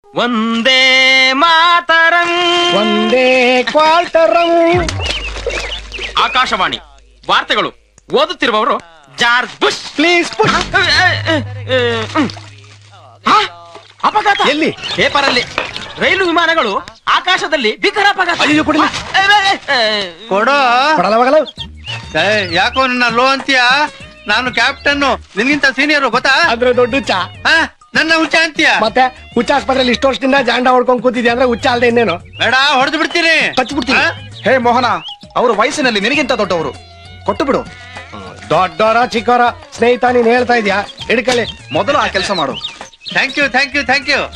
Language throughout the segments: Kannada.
ಒಂದೇ ಮಾತರಂ ಒಂದೇ ಕ್ವಾಲ್ಟರಂ ಆಕಾಶವಾಣಿ ವಾರ್ತೆಗಳು ಓದುತ್ತಿರುವವರು ಜಾರ್ಜ್ ಬುಷ್ ಪ್ಲೀಸ್ ಆ, ಅಪಘಾತ ಎಲ್ಲಿ? ಪೇಪರ್ ಅಲ್ಲಿ ರೈಲು ವಿಮಾನಗಳು ಆಕಾಶದಲ್ಲಿ ಭೀಕರ ಅಪಘಾತ ಅಯ್ಯೋ, ಕೊಡಿ. ಆ, ಆ, ಆ, ಕೊಡೋ ಕೊಡಲ್ಲ ಮಗಲ ಏ, ಯಾಕೋ ನನ್ನ ಲೋ ಅಂತೀಯ ನಾನು ಕ್ಯಾಪ್ಟನ್ ನಿನ್ಗಿಂತ ಸೀನಿಯರ್ ಗೊತ್ತಾ ಅಂದ್ರೆ ದೊಡ್ಡ ಹುಚ್ಚ ಆ, ನನ್ನ ಹುಚ್ಚ ಅಂತೀಯ ಮತ್ತೆ ಹುಚ್ಚ ಆಸ್ಪತ್ರೆಯಲ್ಲಿ ಇಷ್ಟು ವರ್ಷದಿಂದ ಜಾಂಡ ಹೊಡ್ಕೊಂಡ್ ಕೂತಿದ್ಯಾ ಅಂದ್ರೆ ಹುಚ್ಚ ಅಲ್ದೆ ಇನ್ನೇನು ಬೇಡ ಹೊಡೆದು ಬಿಡ್ತೀನಿ ಕಚ್ಬಿಡ್ತೀನಿ. ಆ? ಹೇ ಮೋಹನ ಅವರು ವಯಸ್ಸಿನಲ್ಲಿ ನಿನಗಿಂತ ದೊಡ್ಡವರು ಕೊಟ್ಟು ಬಿಡು ದೊಡ್ಡವರ ಚಿಕ್ಕವರ ಸ್ನೇಹಿತ ನೀನ್ ಹೇಳ್ತಾ ಇದ್ಯಾ ಹಿಡ್ಕಲಿ ಮೊದಲು ಆ ಕೆಲಸ ಮಾಡು thank you thank you thank you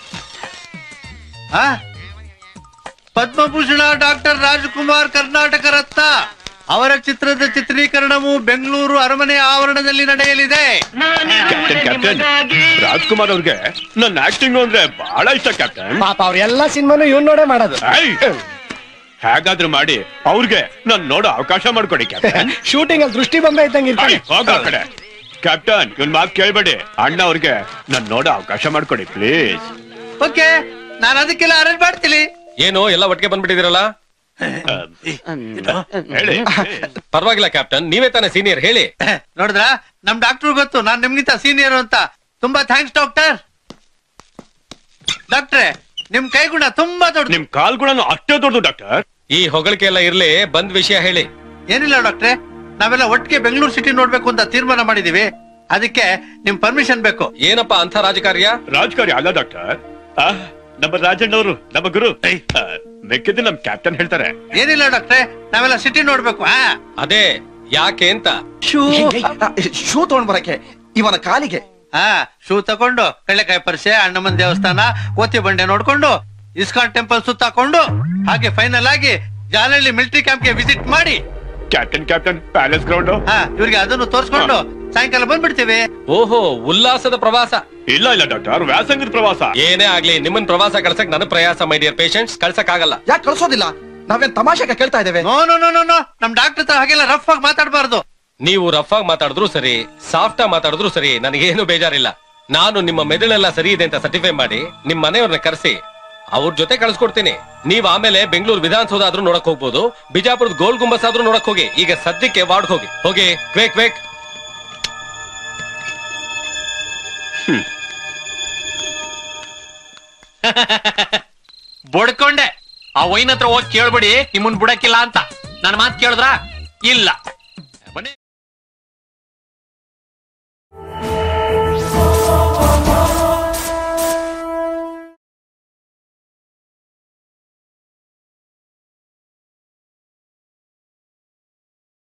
ಆ? ಪದ್ಮಭೂಷಣ ಡಾಕ್ಟರ್ ರಾಜ್ಕುಮಾರ್ ಕರ್ನಾಟಕ ರತ್ನ ಅವರ ಚಿತ್ರದ ಚಿತ್ರೀಕರಣವು ಬೆಂಗಳೂರು ಅರಮನೆ ಆವರಣದಲ್ಲಿ ನಡೆಯಲಿದೆ ಕ್ಯಾಪ್ಟನ್ ಕ್ಯಾಪ್ಟನ್ ರಾಜ್ಕುಮಾರ್ ಅವ್ರಿಗೆ ನನ್ನ ಆಕ್ಟಿಂಗ್ ಅಂದ್ರೆ ಬಹಳ ಇಷ್ಟ ಕ್ಯಾಪ್ಟನ್ ಪಾಪ ಅವ್ರ ಎಲ್ಲಾ ಸಿನಿಮಾನು ಇವ್ನ್ ನೋಡೇ ಮಾಡೋದು ಐ! ಹೇಗಾದ್ರೂ ಮಾಡಿ ಅವ್ರಿಗೆ ನಾನ್ ನೋಡೋ ಅವಕಾಶ ಮಾಡ್ಕೊಡಿ ಕ್ಯಾಪ್ಟನ್ ಶೂಟಿಂಗ್ ಅಲ್ಲಿ ದೃಷ್ಟಿ ಬೊಂಬೆ ಇದ್ದಂಗೆ ಐ, ಇರ್ತಾನೆ ಹೋಗು ಆ ಕಡೆ ಕ್ಯಾಪ್ಟನ್ ಇವನ್ ಮಾತು ಕೇಳ್ಬೇಡಿ ಅಣ್ಣ ಅವ್ರಿಗೆ ನಾನ್ ನೋಡೋ ಅವಕಾಶ ಮಾಡ್ಕೊಡಿ ಪ್ಲೀಸ್ ಓಕೆ ನಾನು ಅದಕ್ಕೆಲ್ಲ ಅರೇಂಜ್ ಮಾಡ್ತೀನಿ ಏನು ಎಲ್ಲ ಒಟ್ಟಿಗೆ ಬಂದ್ಬಿಟ್ಟಿದಿರಲ್ಲ ಹೇಳಿ ಪರವಾಗಿಲ್ಲ ಕ್ಯಾಪ್ಟನ್ ನೀವೇ ತಾನೇ ಸೀನಿಯರ್ ಹೇಳಿ ನೋಡಿದ್ರ ನಮ್ ಡಾಕ್ಟರ್ ಗೊತ್ತು ನಾನ್ ನಿಮ್ಗಿಂತ ಸೀನಿಯರ್ ಅಂತ ತುಂಬಾ ಥ್ಯಾಂಕ್ಸ್ ಡಾಕ್ಟರ್ ಡಾಕ್ಟ್ರೆ ನಿಮ್ ಕೈಗುಣ ತುಂಬಾ ದೊಡ್ಡ ನಿಮ್ ಕಾಲ್ ಕೂಡ ಅಷ್ಟೇ ದೊಡ್ಡದು ಡಾಕ್ಟರ್ ಈ ಹೊಗಳಿಕೆ ಎಲ್ಲ ಇರ್ಲಿ ಬಂದ್ ವಿಷಯ ಹೇಳಿ ಏನಿಲ್ಲ ಡಾಕ್ಟ್ರೆ ನಾವೆಲ್ಲ ಒಟ್ಟಿಗೆ ಬೆಂಗಳೂರು ಸಿಟಿ ನೋಡ್ಬೇಕು ಅಂತ ತೀರ್ಮಾನ ಮಾಡಿದೀವಿ ಅದಕ್ಕೆ ನಿಮ್ ಪರ್ಮಿಷನ್ ಬೇಕು ಏನಪ್ಪಾ ಅಂಥ ರಾಜಕಾರ್ಯ ರಾಜಕಾರಿ ಅಲ್ಲ ಡಾಕ್ಟರ್ ಆ, ನಮ್ಮ ರಾಜಣ್ಣವರು ನಮ್ಮ ಗುರು ಆ, ಮಿಕ್ಕಿದ್ದು ನಮ್ ಕ್ಯಾಪ್ಟನ್ ಹೇಳ್ತಾರೆ ಏನಿಲ್ಲ ಡಾಕ್ಟ್ರೆ ನಾವೆಲ್ಲ ಸಿಟಿ ನೋಡ್ಬೇಕು ಹಾ ಅದೇ ಯಾಕೆ ಅಂತ ಶೂ ಶೂ ತಗೊಂಡ್ ಬರಕ್ಕೆ ಇವನ ಕಾಲಿಗೆ ಹಾ ಶೂ ತಕೊಂಡು ಕಳ್ಳೆಕಾಯಿ ಪರಿಸೆ ಅಣ್ಣಮ್ಮನ್ ದೇವಸ್ಥಾನ ಕೋತಿ ಬಂಡೆ ನೋಡ್ಕೊಂಡು ಇಸ್ಕಾನ್ ಟೆಂಪಲ್ ಸುತ್ತಾಕೊಂಡು ಹಾಗೆ ಫೈನಲ್ ಆಗಿ ಜಾಲಹಳ್ಳಿ ಮಿಲಿಟರಿ ಕ್ಯಾಂಪ್ಗೆ ವಿಸಿಟ್ ಮಾಡಿ ಕ್ಯಾಪ್ಟನ್ ಕ್ಯಾಪ್ಟನ್ ಪ್ಯಾಲೇಸ್ ಗ್ರೌಂಡ್ ಹಾ ಇವ್ರಿಗೆ ಅದನ್ನು ತೋರ್ಸ್ಕೊಂಡು ಸಾಯಂಕಾಲ ಬಂದ್ಬಿಡ್ತೀವಿ ಓಹೋ ಉಲ್ಲಾಸದ ಪ್ರವಾಸ ಇಲ್ಲ ಇಲ್ಲ ಡಾಕ್ಟರ್ ವ್ಯಾಸಂಗದ ಪ್ರವಾಸ ಏನೇ ಆಗ್ಲಿ ನಿಮ್ಮನ್ ಪ್ರವಾಸ ಕಳ್ಸಕ್ ನನಗ್ ಪ್ರಯಾಸ ಮೈ ಡಿಯರ್ ಪೇಷಂಟ್ಸ್ ಕಳ್ಸಕ್ ಆಗಲ್ಲ ಯಾಕೆ ಕಳ್ಸೋದಿಲ್ಲ ನಾವೇನ್ ತಮಾಷೆಗೆ ಕೇಳ್ತಾ ಇದ್ದೇವೆ no no no no no ನಮ್ ಡಾಕ್ಟರ್ ಹತ್ರ ಹಾಗೆಲ್ಲ ರಫ್ ಆಗಿ ಮಾತಾಡಬಾರ್ದು ನೀವು ರಫ್ ಆಗಿ ಮಾತಾಡಿದ್ರು ಸರಿ ಸಾಫ್ಟ್ ಆಗಿ ಮಾತಾಡಿದ್ರು ಸರಿ ನನಗೇನು ಬೇಜಾರಿಲ್ಲ ನಾನು ನಿಮ್ಮ ಮೆದುಳೆಲ್ಲ ಸರಿ ಇದೆ ಅಂತ ಸರ್ಟಿಫೈ ಮಾಡಿ ನಿಮ್ ಮನೆಯವ್ರನ್ನ ಕರೆಸಿ ಅವ್ರ ಜೊತೆ ಕಳ್ಸ್ಕೊಡ್ತೀನಿ ನೀವ್ ಆಮೇಲೆ ಬೆಂಗಳೂರು ವಿಧಾನಸೌಧ ಆದ್ರೂ ನೋಡಕ್ ಹೋಗ್ಬೋದು ಬಿಜಾಪುರದ ಗೋಲ್ ಗುಂಬಸ್ ಆದ್ರೂ ನೋಡಕ್ ಹೋಗಿ ಈಗ ಸದ್ಯಕ್ಕೆ ವಾರ್ಡ್ ಹೋಗಿ ಹೋಗಿ ಕ್ವೇಕ್ ಕ್ವೇಕ್ ಬಡ್ಕೊಂಡೆ ಆ ವೈನ್ ಹತ್ರ ಹೋಗಿ ಕೇಳ್ಬಿಡಿ ನಿಮ್ಮನ್ ಬಿಡಕ್ಕಿಲ್ಲ ಅಂತ ನನ್ ಮಾತ್ ಕೇಳಿದ್ರ ಇಲ್ಲ